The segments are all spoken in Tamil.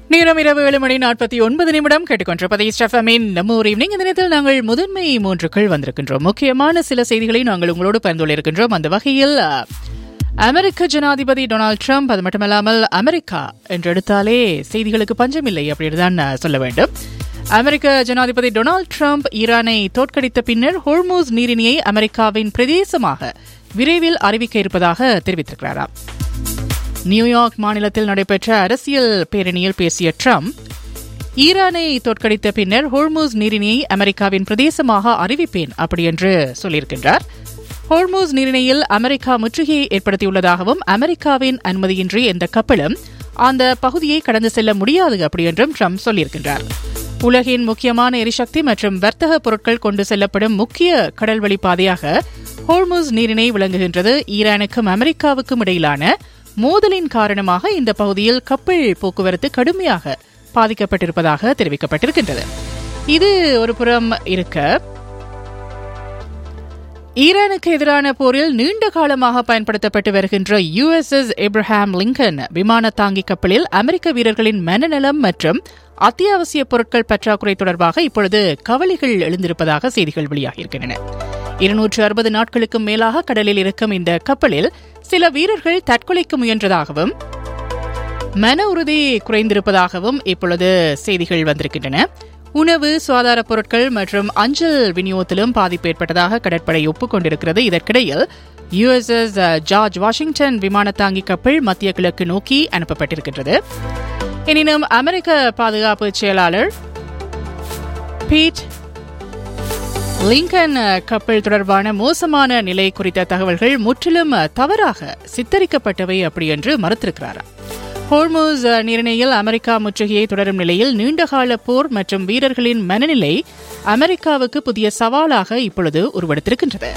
நேரம் இரவு ஏழு மணி நாற்பத்தி ஒன்பது நிமிடம் கேட்டுக்கொண்டிருப்பதை ஸ்டெஃபமின் நம்ம ஒரு ஈவினிங் இந்த நேரத்தில் நாங்கள் முதன்மை மூன்றுக்குள் வந்திருக்கின்றோம் முக்கியமான சில செய்திகளை நாங்கள் உங்களோடு பகிர்ந்து இருக்கின்றோம் அந்த வகையில் அஹ், அமெரிக்க ஜனாதிபதி டொனால்ட் ட்ரம்ப் அது மட்டுமல்லாமல் அமெரிக்கா என்று எடுத்தாலே செய்திகளுக்கு பஞ்சமில்லை அப்படின்னு தான் அஹ், சொல்ல வேண்டும் அமெரிக்க ஜனாதிபதி டொனால்ட் ட்ரம்ப் ஈரானை தோற்கடித்த பின்னர் ஹோர்மூஸ் நீரிணியை அமெரிக்காவின் பிரதேசமாக விரைவில் அறிவிக்க இருப்பதாக தெரிவித்திருக்கிறாராம் நியூயார்க் மாநிலத்தில் நடைபெற்ற அரசியல் பேரணியில் பேசிய ட்ரம்ப் ஈரானை தோற்கடித்த பின்னர் ஹோர்மூஸ் நீரிணையை அமெரிக்காவின் பிரதேசமாக அறிவிப்பேன் அப்படி என்று சொல்லியிருக்கின்றார் ஹோர்மூஸ் நீரிணையில் அமெரிக்கா முற்றுகையை ஏற்படுத்தியுள்ளதாகவும் அமெரிக்காவின் அனுமதியின்றி எந்த கப்பலும் அந்த பகுதியை கடந்து செல்ல முடியாது அப்படி என்றும் ட்ரம்ப் சொல்லியிருக்கின்றார் உலகின் முக்கியமான எரிசக்தி மற்றும் வர்த்தக பொருட்கள் கொண்டு செல்லப்படும் முக்கிய கடல்வழி பாதையாக ஹோர்மூஸ் நீரிணை விளங்குகின்றது ஈரானுக்கும் அமெரிக்காவுக்கும் இடையிலான மோதலின் காரணமாக இந்த பகுதியில் கப்பல் போக்குவரத்து கடுமையாக பாதிக்கப்பட்டிருப்பதாக தெரிவிக்கப்பட்டிருக்கின்றது இது ஒரு புறம் இருக்க ஈரானுக்கு எதிரான போரில் நீண்ட காலமாக பயன்படுத்தப்பட்டு வருகின்ற யுஎஸ்எஸ் எப்ரஹாம் லிங்கன் விமான தாங்கி கப்பலில் அமெரிக்க வீரர்களின் மனநலம் மற்றும் அத்தியாவசிய பொருட்கள் பற்றாக்குறை தொடர்பாக இப்பொழுது கவலைகள் எழுந்திருப்பதாக செய்திகள் வெளியாகியிருக்கின்றன இருநூற்று அறுபது நாட்களுக்கும் மேலாக கடலில் இருக்கும் இந்த கப்பலில் சில வீரர்கள் தற்கொலைக்கு முயன்றதாகவும் மன உறுதி குறைந்திருப்பதாகவும் இப்பொழுது செய்திகள் வந்திருக்கின்றன உணவு சுகாதார பொருட்கள் மற்றும் அஞ்சல் விநியோகத்திலும் பாதிப்பு ஏற்பட்டதாக கடற்படை ஒப்புக்கொண்டிருக்கிறது இதற்கிடையில் யுஎஸ்எஸ் ஜார்ஜ் வாஷிங்டன் விமான தாங்கி கப்பல் மத்திய கிழக்கு நோக்கி அனுப்பப்பட்டிருக்கின்றது எனினும் அமெரிக்க பாதுகாப்பு செயலாளர் பீட் லிங்கன் கப்பல் தொடர்பான மோசமான நிலை குறித்த தகவல்கள் முற்றிலும் தவறாக சித்தரிக்கப்பட்டவை அப்படி என்று மறுத்திருக்கிறாராம் ஹோர்மூஸ் நிர்ணயில் அமெரிக்கா முற்றுகையை தொடரும் நிலையில் நீண்டகால போர் மற்றும் வீரர்களின் மனநிலை அமெரிக்காவுக்கு புதிய சவாலாக இப்பொழுது உருவெடுத்திருக்கின்றது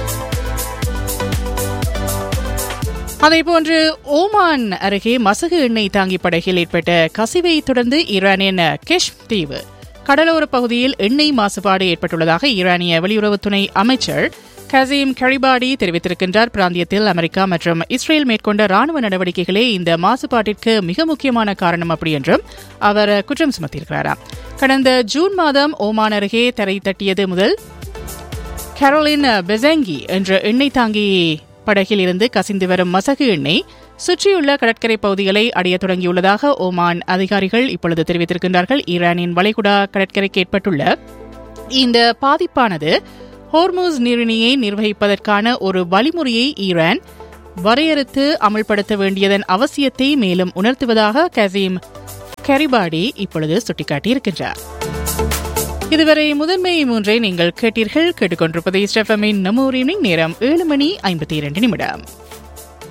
அதேபோன்று ஓமான் அருகே மசகு எண்ணெய் தாங்கி படகில் ஏற்பட்ட கசிவை தொடர்ந்து ஈரானின் கெஷ் தீவு கடலோர பகுதியில் எண்ணெய் மாசுபாடு ஏற்பட்டுள்ளதாக ஈரானிய வெளியுறவுத்துறை அமைச்சர் கசீம் கரிபாடி தெரிவித்திருக்கின்றார் பிராந்தியத்தில் அமெரிக்கா மற்றும் இஸ்ரேல் மேற்கொண்ட ராணுவ நடவடிக்கைகளே இந்த மாசுபாட்டிற்கு மிக முக்கியமான காரணம் அப்படி என்றும் அவர் குற்றம் சுமத்தியிருக்கிறாராம் கடந்த ஜூன் மாதம் ஓமான் அருகே தரை தட்டியது முதல் கரோலின் பெசங்கி என்ற எண்ணெய் தாங்கி படகில் இருந்து கசிந்து வரும் மசகு எண்ணெய் சுற்றியுள்ள கடற்கரை பகுதிகளை அடைய தொடங்கியுள்ளதாக ஓமான் அதிகாரிகள் இப்பொழுது தெரிவித்திருக்கின்றார்கள் ஈரானின் வளைகுடா கடற்கரைக்கு ஏற்பட்டுள்ள இந்த பாதிப்பானது ஹோர்மூஸ் நீரிணையை நிர்வகிப்பதற்கான ஒரு வழிமுறையை ஈரான் வரையறுத்து அமல்படுத்த வேண்டியதன் அவசியத்தை மேலும் உணர்த்துவதாக கசீம் கரிபாடி இப்பொழுது சுட்டிக்காட்டியிருக்கின்றார் இதுவரை முதன்மை மூன்றை நீங்கள் கேட்டீர்கள் கேட்டுக்கொண்டிருப்பதை ஸ்டெஃபமின் நம்ம நேரம் ஏழு மணி ஐம்பத்தி இரண்டு நிமிடம்